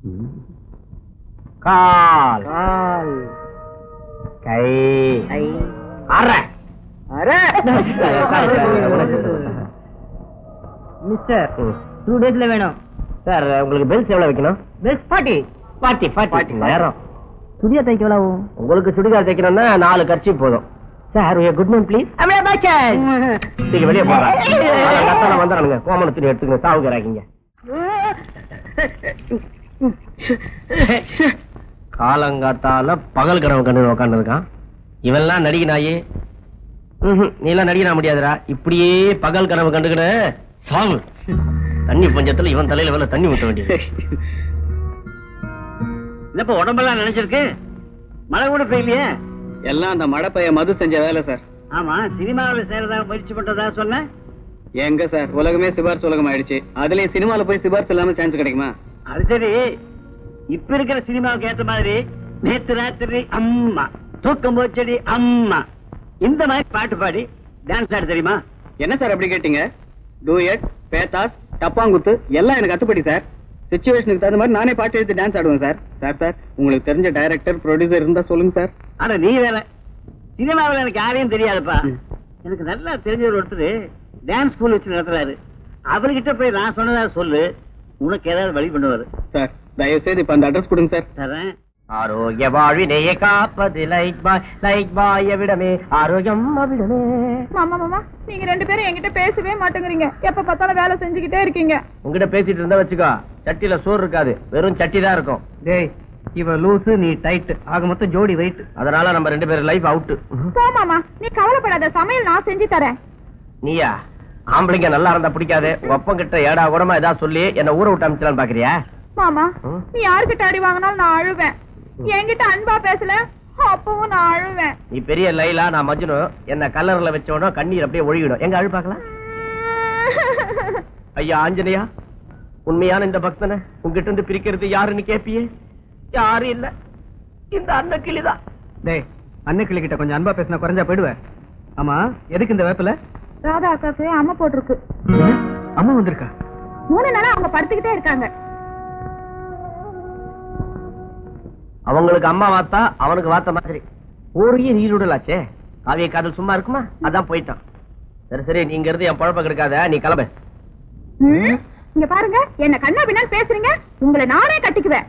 கால் கால் கை கை அரை அரை உனக்கு. மிஸ்டர் ம். டூ டேஸ்ல வேணும் சார் உங்களுக்கு பெல்ஸ் எவ்வளவு வைக்கணும் பெஸ்ட் பார்ட்டி பாட்டி பாட்டி நேரம் சுடியா தைக்க எவ்வளவு உங்களுக்கு சுடிதார் தைக்கணும்னா நாலு கட்சி போதும் சார் குட் மார்னிங் ப்ளீஸ் நீங்க வெளியே போறேன் வந்துடுறானுங்க கோமண துணி எடுத்துங்க சாவுகிறாங்க காலங்காத்தால பகல் கனவு கண்டு உட்காந்து இருக்கான் இவெல்லாம் நடிகை நாயே ம்ஹும், நீ எல்லாம் நடிகனா முடியாதுடா இப்படியே பகல் கனவு கண்டுக்கின சாவு தண்ணி பஞ்சத்துல இவன் தலையில வேலை தண்ணி ஊத்த வேண்டியது இல்லப்ப உடம்பெல்லாம் நினைச்சிருக்கு மழை கூட பெய்யலையே எல்லாம் அந்த மழை பெய்ய மது செஞ்ச வேலை சார் ஆமா சினிமாவில் சேரதா முயற்சி பண்றதா சொன்ன எங்க சார் உலகமே சிபாரிசு உலகம் ஆயிடுச்சு அதுலயும் சினிமால போய் சிபாரிசு இல்லாம சான்ஸ் கிடைக்குமா அது சரி இப்ப இருக்கிற சினிமாவுக்கு ஏத்த மாதிரி நேத்து ராத்திரி அம்மா தூக்கம் போச்சடி அம்மா இந்த மாதிரி பாட்டு பாடி டான்ஸ் ஆட தெரியுமா என்ன சார் அப்படி கேட்டீங்க டூயட் பேத்தாஸ் டப்பாங்குத்து எல்லாம் எனக்கு கத்துப்படி சார் சுச்சுவேஷனுக்கு தகுந்த மாதிரி நானே பாட்டு எடுத்து டான்ஸ் ஆடுவேன் சார் சார் சார் உங்களுக்கு தெரிஞ்ச டைரக்டர் ப்ரொடியூசர் இருந்தா சொல்லுங்க சார் ஆனா நீ வேற சினிமாவில் எனக்கு யாரையும் தெரியாதுப்பா எனக்கு நல்லா தெரிஞ்சவர் ஒருத்தர் டான்ஸ் ஸ்கூல் வச்சு நடத்துறாரு அவர்கிட்ட போய் நான் சொன்னதா சொல்லு உனக்கு ஏதாவது வழி பண்ணுவாரு சார் தயவு செய்து இப்ப அந்த அட்ரஸ் கொடுங்க சார் தரேன் ஆரோக்கிய வாழ்வினையே காப்பது லைக் பாய் லைக் பாய் விடமே ஆரோக்கியம் விடமே மாமா மாமா நீங்க ரெண்டு பேரும் என்கிட்ட பேசவே மாட்டேங்கிறீங்க எப்ப பார்த்தாலும் வேலை செஞ்சுக்கிட்டே இருக்கீங்க உங்ககிட்ட பேசிட்டு இருந்தா வச்சுக்கோ சட்டியில சோறு இருக்காது வெறும் சட்டி தான் இருக்கும் டேய் இவ லூசு நீ டைட் ஆக மொத்தம் ஜோடி வெயிட் அதனால நம்ம ரெண்டு பேரும் லைஃப் அவுட் போ மாமா நீ கவலைப்படாத சமையல் நான் செஞ்சு தரேன் நீயா ஆம்பளைங்க நல்லா இருந்தா பிடிக்காது உங்க அப்பன் கிட்ட ஏடா கூடமா ஏதாவது சொல்லி என்ன ஊரை விட்டு அமைச்சலான்னு பாக்குறியா மாமா ம். நீ யாருக்கிட்ட அடி வாங்கினாலும் நான் அழுவேன் என்கிட்ட அன்பா பேசல அப்பவும் நான் அழுவேன் நீ பெரிய லைலா நான் மஜ்னு என்ன கல்லர்ல வச்சோட கண்ணீர் அப்படியே ஒழுகிடும் எங்க அழு பார்க்கலாம் ஐயா ஆஞ்சநேயா உண்மையான இந்த பக்தனை உங்ககிட்ட இருந்து பிரிக்கிறது யாருன்னு கேப்பியே யாரும் இல்ல இந்த அண்ணன் கிளிதான் டேய் அன்னைக்கிளி கிட்ட கொஞ்சம் அன்பா பேசினா குறைஞ்சா போயிடுவேன் ஆமா எதுக்கு இந்த வேப்பில ராதா அக்காக்கு அம்மா போட்டிருக்கு அம்மா வந்திருக்கா மூணு நாளா அவங்க படுத்துக்கிட்டே இருக்காங்க அவங்களுக்கு அம்மா வாத்தா அவனுக்கு வாத்த மாதிரி ஊரையே நீருடலாச்சே காவிய காதல் சும்மா இருக்குமா அதான் போயிட்டான் சரி சரி நீங்க இருந்து என் பழப்ப கெடுக்காத நீ கிளம்பு ம்? இங்க பாருங்க என்ன கண்ணா பின்னான்னு பேசுறீங்க உங்களை நானே கட்டிக்குவேன்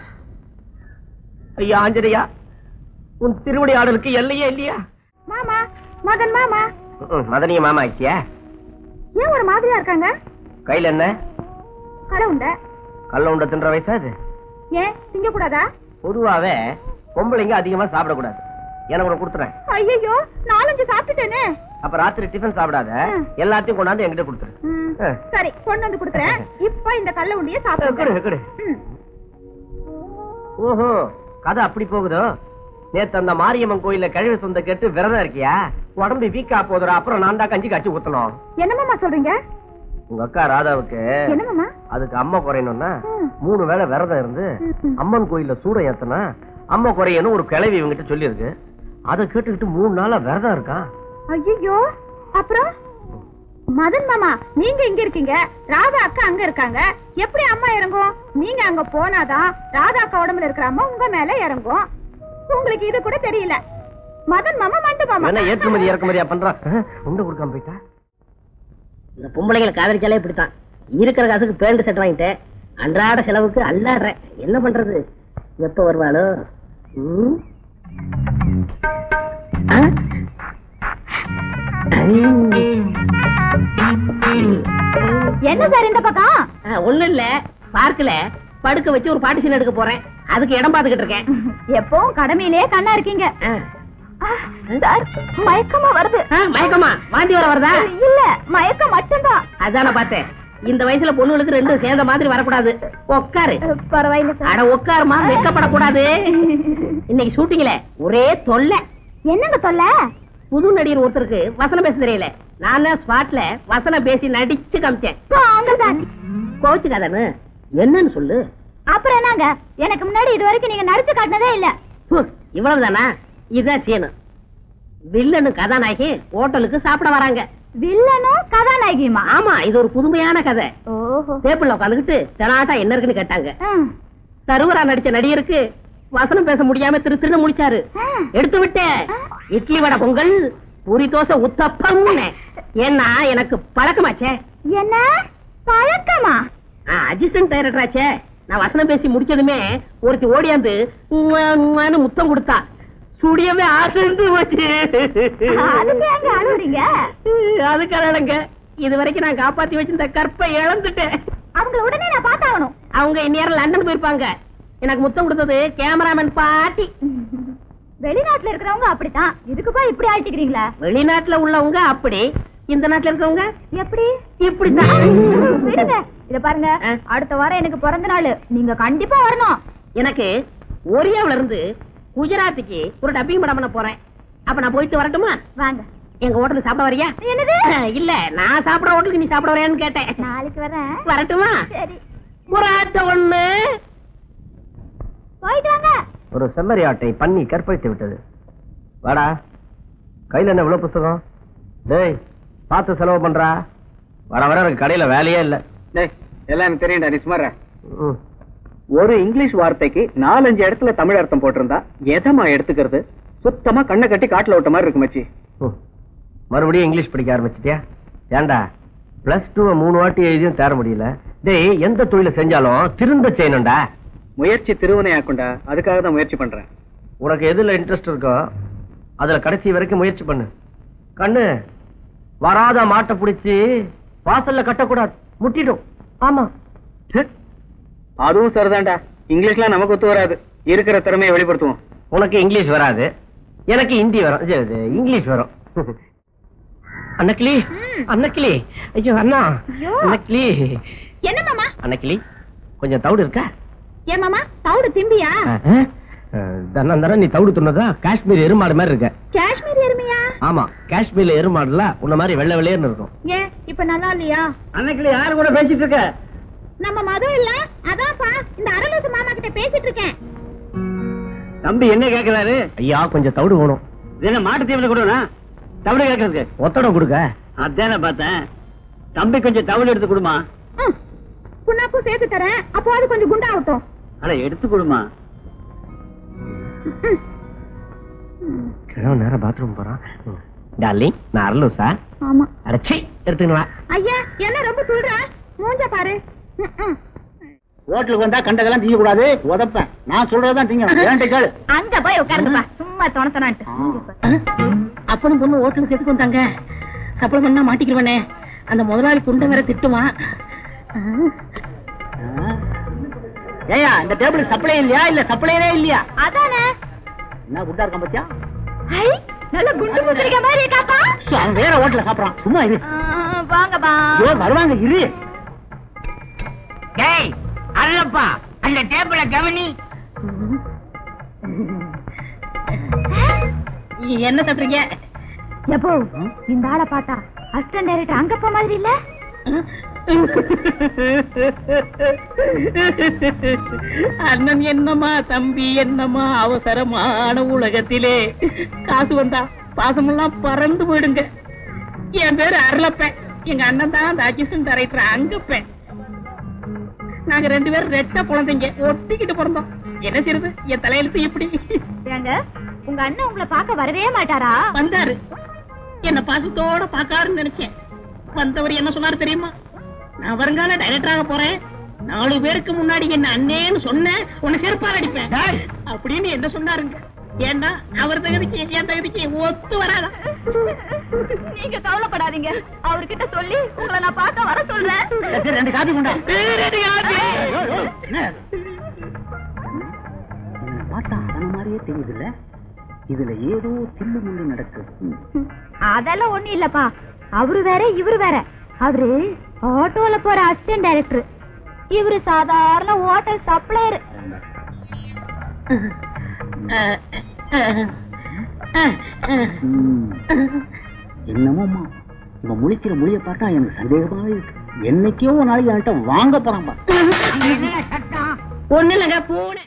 ஐயா ஆஞ்சநேயா உன் திருவடி ஆடலுக்கு எல்லையே இல்லையா மாமா மகன் மாமா ம்ம், மதனிய மாமா ஆச்சியா ஏன் ஒரு மாதிரியா இருக்காங்க கையில என்ன கடை உண்ட கல்ல உண்ட தின்ற வயசா இது ஏன் திங்க கூடாதா பொதுவாவே பொம்பளைங்க அதிகமா சாப்பிடக்கூடாது எனக்கு ஒண்ணு கொடுத்துறேன் ஐயோ நாலஞ்சு சாப்பிட்டுட்டேனே அப்ப ராத்திரி டிஃபன் சாப்பிடாத ம். எல்லாத்தையும் கொண்டாந்து என்கிட்ட கொடுத்துரு ம், ஆ. சரி கொண்டு வந்து கொடுக்குறேன் இப்ப இந்த கல்ல உண்டிய கொடு, கொடு. சாப்பிடுங்க ம். ஓஹோ கதை அப்படி போகுதோ நேத்து அந்த மாரியம்மன் கோயில்ல கழிவு சொந்த கேட்டு விரதம் இருக்கியா உடம்பு வீக்கா போதுடா அப்புறம் நான் தான் கஞ்சி காய்ச்சி ஊத்தணும் என்னமாமா சொல்றீங்க உங்க அக்கா ராதாவுக்கு என்னமாமா அதுக்கு அம்மா குறையணும்னா ம். மூணு வேளை விரதம் இருந்து ம். அம்மன் கோயில்ல சூடம் ஏத்தனா அம்மா குறையணும் ஒரு கிழவி இவங்கிட்ட சொல்லியிருக்கு அதை கேட்டுக்கிட்டு மூணு நாளா விரதம் இருக்கான் ஐயோ அப்புறம் மதன் மாமா நீங்க இங்க இருக்கீங்க ராதா அக்கா அங்க இருக்காங்க எப்படி அம்மா இறங்கும் நீங்க அங்க போனாதான் ராதா அக்கா உடம்புல இருக்கிற அம்மா உங்க மேல இறங்கும் உங்களுக்கு இது கூட தெரியல மதன் மாமா மண்டு மாமா என்ன ஏற்றுமதி இறக்குமதியா பண்றான் அஹ், உண்டை கொடுக்காம போயிட்டா இந்த பொம்பளைங்களை காதலிச்சாலே இப்படித்தான் இருக்கிற காசுக்கு பேண்ட் செட் வாங்கிட்டேன் அன்றாட செலவுக்கு அல்லாடுறேன் என்ன பண்றது எப்ப வருவாளோ ம்? ஆ? என்ன சார் இந்த பக்கம் ஆ, ஒண்ணும் இல்ல பார்க்கல படுக்க வச்சு ஒரு பாட்டு சீன் எடுக்க போறேன் அதுக்கு இடம் பாத்துக்கிட்டு இருக்கேன் எப்பவும் கடமையிலேயே கண்ணா இருக்கீங்க ஆ. ஆ, சார் மயக்கமா வருது ஆ, மயக்கமா வாந்தி வர வருதா இல்ல மயக்கம் மட்டும்தான் அதான பார்த்தேன் இந்த வயசுல பொண்ணுகளுக்கு ரெண்டும் சேர்ந்த மாதிரி வரக்கூடாது உட்காரு பரவாயில்ல சார் அட உட்காருமா வெக்கப்படக்கூடாது இன்னைக்கு ஷூட்டிங்ல ஒரே தொல்லை என்னங்க தொல்லை புது நடிகர் ஒருத்தருக்கு வசனம் பேச தெரியல நான் ஸ்பாட்ல வசனம் பேசி நடிச்சு காமிச்சேன் போங்க சார் கோச்சுக்காதனு என்னன்னு சொல்லு அப்புறம் என்னங்க எனக்கு முன்னாடி இது வரைக்கும் நீங்க நடிச்சு காட்டினதே இல்ல ஹு, இவ்வளவுதானா இதுதான் சீனு வில்லனு கதாநாயகி ஹோட்டலுக்கு சாப்பிட வராங்க வில்லனும் கதாநாயகியுமா ஆமா இது ஒரு புதுமையான கதை ஓஹோ டேபிள்ல உட்காந்துக்கிட்டு தெனாட்டா என்ன இருக்குன்னு கேட்டாங்க ம். தருவரா நடிச்ச நடிகருக்கு வசனம் பேச முடியாம திரு திருன்னு முடிச்சாரு எடுத்து விட்டேன் இட்லி வடை பொங்கல் பூரி தோசை உத்தப்பம் ஏன்னா எனக்கு பழக்கமாச்சே என்ன பழக்கமா அசிஸ்டன்ட் டைரக்டராச்சே நான் வசனம் பேசி முடிச்சதுமே ஒருத்தி ஓடியாந்து உம்மா, உம்மான்னு முத்தம் கொடுத்தா சுடியவே ஆசைந்து போச்சு அதுக்கு ஏங்க அழுவுறீங்க அது கலடங்க இது வரைக்கும் நான் காப்பாத்தி வச்சிருந்த கற்பை இழந்துட்டேன் அவங்கள உடனே நான் பார்த்தாகணும் அவங்க இந்நேரம் லண்டன் போயிருப்பாங்க எனக்கு முத்தம் கொடுத்தது கேமராமேன் பாட்டி வெளிநாட்டுல இருக்கிறவங்க அப்படித்தான் இதுக்குப்பா இப்படி ஆயிட்டுக்கிறீங்களா வெளிநாட்டுல உள்ளவங்க அப்படி இந்த நாட்டுல இருக்கவங்க எப்படி இப்படித்தான் விடுங்க இத பாருங்க ஆ. அடுத்த வாரம் எனக்கு பிறந்த நாள் நீங்க கண்டிப்பா வரணும் எனக்கு ஒரியாவுல இருந்து குஜராத்துக்கு ஒரு டப்பிங் படம் பண்ண போறேன் அப்ப நான் போயிட்டு வரட்டுமா வாங்க எங்க ஹோட்டலுக்கு சாப்பிட வரியா என்னது இல்ல நான் சாப்பிட ஹோட்டலுக்கு நீ சாப்பிட வரையான்னு கேட்டேன் நாளைக்கு வரேன் வரட்டுமா சரி புறாட்ட ஒண்ணு போயிட்டு வாங்க ஒரு செம்மறி ஆட்டை பண்ணி கற்பழித்து விட்டது வாடா கையில என்ன இவ்வளவு புஸ்தகம் டேய் பார்த்து செலவு பண்றா வர வர எனக்கு கடையில வேலையே இல்ல டேய் எல்லாம் எனக்கு தெரியும்டா நீ சுமாரா ம். ஒரு இங்கிலீஷ் வார்த்தைக்கு நாலஞ்சு இடத்துல தமிழ் அர்த்தம் போட்டிருந்தா எதமா எடுத்துக்கிறது சுத்தமா கண்ணை கட்டி காட்டுல விட்ட மாதிரி இருக்கு மச்சி ம். மறுபடியும் இங்கிலீஷ் படிக்க ஆரம்பிச்சிட்டியா ஏன்டா பிளஸ் டூ மூணு வாட்டி எழுதியும் தேர முடியல டேய் எந்த தொழில செஞ்சாலும் திரும்ப செய்யணும்டா முயற்சி திருவினையாக்குண்டா அதுக்காக தான் முயற்சி பண்றேன் உனக்கு எதுல இன்ட்ரெஸ்ட் இருக்கோ அதுல கடைசி வரைக்கும் முயற்சி பண்ணு கண்ணு வராத மாட்டை பிடிச்சி வாசல்ல கட்டக்கூடாது முட்டிடும் ஆமா ச்சே. அதுவும் சரிதான்டா இங்கிலீஷ்லாம் நமக்கு ஒத்து வராது இருக்கிற திறமையை வெளிப்படுத்துவோம் உனக்கு இங்கிலீஷ் வராது எனக்கு ஹிந்தி வரும் இது, இது, இங்கிலீஷ் வரும் அன்னக்கிளி அன்னக்கிளி ஐயோ அண்ணா ஐயோ. அன்னக்கிளி என்ன மாமா அன்னக்கிளி கொஞ்சம் தவிடு இருக்கா ஏன் மாமா தவிடு திம்பியா தன்னம் தரம் நீ தவிடு துண்ணதா காஷ்மீர் எருமாடு மாதிரி இருக்க காஷ்மீர் எருமையா ஆமா காஷ்மீர்ல எருமாடுல உன்ன மாதிரி வெள்ளை வெள்ளையர்னு இருக்கும் ஏன் இப்ப நல்லா இல்லையா அன்னைக்கு யாரு கூட பேசிட்டு இருக்க நம்ம மது இல்ல அதான்ப்பா இந்த அரலூசு மாமா கிட்ட பேசிட்டு இருக்கேன் தம்பி என்ன கேக்குறாரு ஐயா கொஞ்சம் தவிடு வேணும் இது என்ன மாட்டு தீவனம் கொடுனா தவிடு கேக்குறதுக்கு ஒத்தடம் கொடுக்க அதானே பார்த்தேன் தம்பி கொஞ்சம் தவிடு எடுத்து கொடுமா ம். புண்ணாக்கும் சேர்த்து தரேன் அப்போ அது கொஞ்சம் குண்டாகட்டும் அட எடுத்து கொடுமா கிழவன் நேரம் பாத்ரூம் போறான் டார்லிங் நான் அரலூசா ஆமா அடைச்சி எடுத்துக்கணுவா ஐயா என்ன ரொம்ப சொல்ற மூஞ்ச பாரு ம், ம். ஹோட்டலுக்கு வந்தா கண்டதெல்லாம் திங்க கூடாது உதப்பேன் நான் சொல்றதுதான் திங்க வேண்டி கேளு அங்க போய் உட்காருங்கப்பா சும்மா தொணத்தனான்ட்டு அப்பனும் பொண்ணு ஹோட்டலுக்கு எதுக்கு வந்தாங்க சப்பளம் பண்ணா மாட்டிக்கிறவனே அந்த முதலாளி குண்டை வேற திட்டுவான் ஏயா இந்த டேபிள் சப்ளை இல்லையா இல்ல சப்ளையே இல்லையா அதானே என்ன குண்டா இருக்கான் பத்தியா ஐ நல்ல குண்டு பூசணிக்க மாதிரி இருக்காப்பா அவன் வேற ஹோட்டல்ல சாப்பிடறான் சும்மா இரு ஆ, வாங்கப்பா ஐயோ வருவாங்க இரு டேய் அல்லப்பா அந்த டேபிள கவனி என்ன சாப்பிடுறீங்க எப்போ இந்த ஆளை பார்த்தா அசிஸ்டன்ட் டைரக்டர் அங்கப்பா மாதிரி இல்ல அண்ணன் என்னமா தம்பி என்னமா அவசரமான உலகத்திலே காசு வந்தா பாசமெல்லாம் பறந்து போயிடுங்க என் பேரு அருளப்பேன் எங்க அண்ணன் தான் அந்த அசிஸ்டன்ட் டைரக்டர் அங்கப்பேன் நாங்க ரெண்டு பேரும் ரெட்ட குழந்தைங்க ஒட்டிக்கிட்டு பிறந்தோம் என்ன செய்யறது என் தலையெழுத்து இப்படி ஏங்க உங்க அண்ணன் உங்களை பார்க்க வரவே மாட்டாரா வந்தாரு என்ன பாசத்தோட பாக்காருன்னு நினைச்சேன் வந்தவர் என்ன சொன்னாரு தெரியுமா நான் வருங்கால டைரக்டராக போறேன் நாலு பேருக்கு முன்னாடி என்ன அண்ணேன்னு சொன்னேன் உன்னை செருப்பால் அடிப்பேன் அப்படின்னு என்ன சொன்னாருங்க ஏன்னா அவர் தகுதிக்கு என் தகுதிக்கு ஒத்து வராதா நீங்க கவலைப்படாதீங்க அவர்கிட்ட சொல்லி உங்களை நான் பார்க்க வர சொல்றேன் சரி, ரெண்டு காபி கொண்டா ரெண்டு காபி. என்ன? என்னை பார்த்தா அவன மாதிரியே தெரியுதுல்ல இதுல ஏதோ தில்லு முள்ளு நடக்குது அதெல்லாம் ஒண்ணு இல்லப்பா அவரு வேற இவரு வேற அவரு ஆட்டோல போற அசிஸ்டன்ட் டைரக்டர் இவரு சாதாரண ஹோட்டல் சப்ளையர் என்னமோமா இவன் முழிக்கிற மொழியை பார்த்தா எனக்கு சந்தேகமாவே இருக்கு என்னைக்கோ ஒரு நாளைக்கு என்கிட்ட வாங்க போறான் பாரு. ஒண்ணு இல்லைங்க பூனை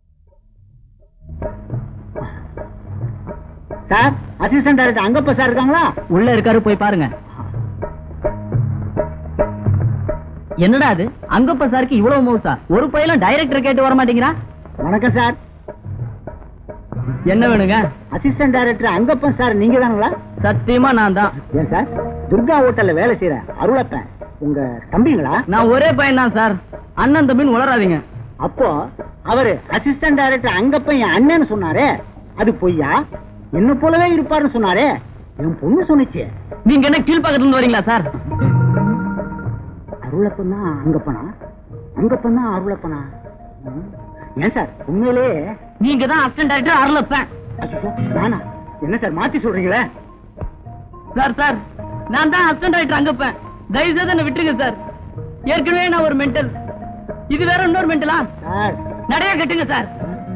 sir assistant director Angappa sir இருக்காங்களா உள்ள இருக்காரு போய் பாருங்க என்னடா அது அங்கப்ப சாருக்கு இவ்வளவு மவுசா ஒரு பையலும் டைரக்டர் கேட்டு வர மாட்டேங்கிறா வணக்கம் சார் என்ன வேணுங்க அசிஸ்டன்ட் டைரக்டர் அங்கப்பன் சார் நீங்க தானுங்களா சத்தியமா நான் தான் ஏன் சார் துர்கா ஹோட்டல்ல வேலை செய்யற அருளப்பன் உங்க தம்பிங்களா நான் ஒரே பையன் தான் சார் அண்ணன் தம்பின்னு உளராதீங்க அப்போ அவரு அசிஸ்டன்ட் டைரக்டர் அங்கப்பன் என் அண்ணன்னு சொன்னாரே அது பொய்யா என்ன போலவே இருப்பாருன்னு சொன்னாரே என் பொண்ணு சொன்னுச்சு நீங்க என்ன கீழ்பாக்கத்துல இருந்து வரீங்களா சார் அருளப்பன் தான் அங்கப்பனா அங்கப்பன் தான் அருளப்பனா ம். ஏன் சார் உண்மையிலே நீங்க தான் அசிஸ்டன்ட் டைரக்டர் அருளப்பேன் அச்சச்சோ, நானா என்ன சார் மாத்தி சொல்றீங்களே சார் சார் நான் தான் அசிஸ்டன்ட் டைரக்டர் அங்கப்பேன் தயவு செய்து என்ன விட்டுருங்க சார் ஏற்கனவே நான் ஒரு மென்டல் இது வேற இன்னொரு மென்டலா சார் நிறைய கட்டுங்க சார்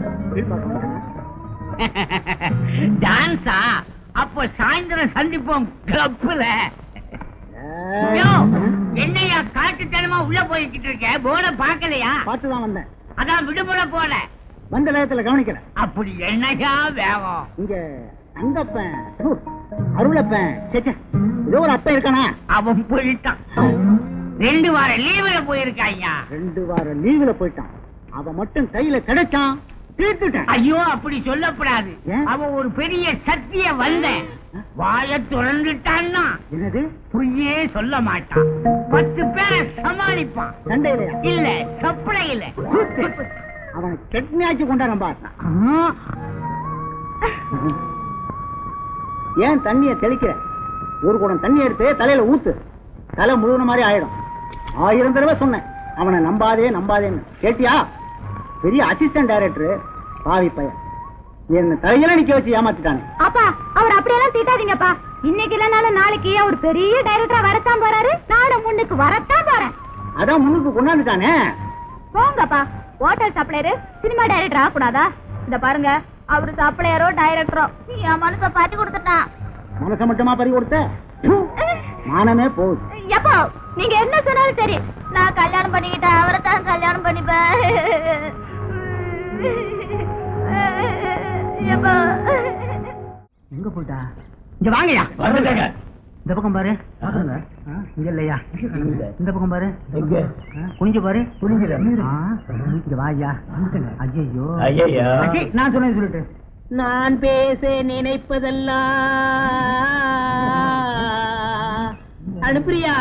டான்ஸா அப்ப சாயந்தரம் சந்திப்போம் கிளப்புல என்னையா காட்டுத்தனமா உள்ள போய்கிட்டு இருக்க போர்ட பாக்கலையா பார்த்து தான் வந்தேன் அதான் விடுமுறை போல வந்த நேரத்துல கவனிக்கல அப்படி என்னையா வேகம் இங்க அங்கப்பன் ஹு, அருளப்பன் சே, சே, ஏதோ ஒரு அப்பன் இருக்கானா அவன் போயிட்டான் ரெண்டு வாரம் லீவுல போயிருக்காயா ரெண்டு வாரம் லீவுல போயிட்டான் அவன் மட்டும் கையில கிடைச்சான் தீர்த்துட்டேன் ஐயோ அப்படி சொல்லக்கூடாது ஏன்? அவன் ஒரு பெரிய சக்திய வந்த வாய திறந்துட்டான்னா என்னது பொய்யே சொல்ல மாட்டான் பத்து பேரை சமாளிப்பான் சண்டையிலையா இல்ல சப்ளையில அவனை கெட்னியாச்சு கொண்டாட பார்த்தான் ஏன் தண்ணிய தெளிக்கிற ஒரு குடம் தண்ணி எடுத்து தலையில ஊத்து தலை முழுகின மாதிரி ஆயிடும் ஆயிரம் தடவை சொன்னேன் அவனை நம்பாதே நம்பாதேன்னு கேட்டியா பெரிய அசிஸ்டன்ட் டைரக்டர் பாவி பையன் என்ன தலையில நிக்க வச்சு ஏமாத்திட்டானே அப்பா அவர் அப்படியெல்லாம் திட்டாதீங்கப்பா இன்னைக்கு இல்லைனாலும் நாளைக்கு அவர் பெரிய டைரக்டரா வரத்தான் போறாரு நானும் முன்னுக்கு வரத்தான் போறேன் அதான் முன்னுக்கு கொண்டாந்துட்டானே போங்கப்பா ஹோட்டல் சப்ளையரு சினிமா டைரக்டர் ஆகக்கூடாதா இந்த பாருங்க அவரு சப்ளையரோ டைரக்டரோ என் மனச பாட்டி கொடுத்துட்டான் மனசை மட்டுமா பறி கொடுத்த ப்பு, மானமே போகுது எப்போ நீங்க என்ன சொன்னாலும் சரி நான் கல்யாணம் பண்ணிக்கிட்டேன் அவரை தான் கல்யாணம் பண்ணிப்பேன் எப்போ எங்க போயிட்டா இங்க வாங்கயா இந்த பக்கம் பாரு ஆ, இங்க இல்லையா இந்த பக்கம் பாரு ஆ, குனிஞ்சு பாரு ஆ, இங்க வாயா ஐயோ அச்சி, நான் சொன்னேன் சொல்லிட்டு நான் பேச நினைப்பதெல்லாம் அனுப்பிரியா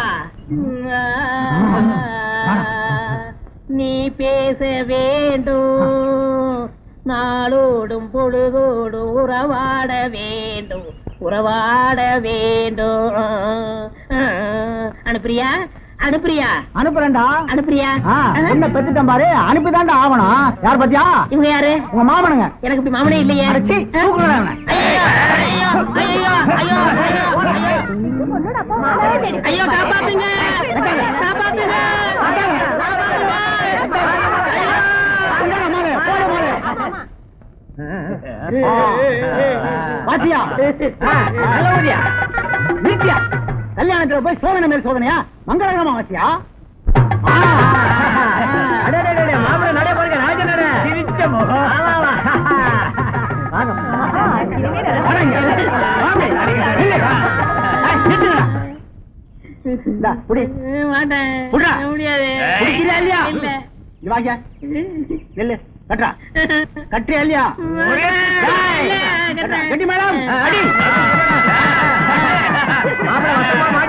நீ பேச வேண்டும் நாளோடும் பொழுதோடும் உறவாட வேண்டும் உறவாட வேண்டும் அனுப்பிரியா அனுப்பிரியா அனுப்புறேன்டா அனுப்பிரியா ஆ, என்ன பெத்துட்டேன் பாரு அனுப்பிதான்டா ஆவணும் யார் பாத்தியா இவங்க யாரு உங்க மாமனுங்க எனக்கு இப்படி மாமனே இல்லையே அடச்சி, தூக்குறேன் அவனை. ஐயோ, ஐயோ, ஐயோ, ஐயோ, ஐயோ, ஐயோ. ஐயோ காப்பாத்துங்க காப்பாத்துங்க பாத்தியா ஆ, நல்லபடியா. நிறுத்தியா கல்யாணத்துல போய் சோதனை மேல் சோதனையா மங்களகரமா வாசியா மாப்பிள்ள நடை போடுங்க ராஜ நடை சிரிச்ச முகம் மாட்டேன் புடுறா. முடியாது குடிக்கிறியா இல்லையா இல்ல இங்க வாங்க நெல்லு கட்டுறா கட்டுறியா இல்லையா இல்ல, டேய், கட்டுறேன். கட்டி மேடம் அடி மாப்பிள்ளை வசமா மாட்டி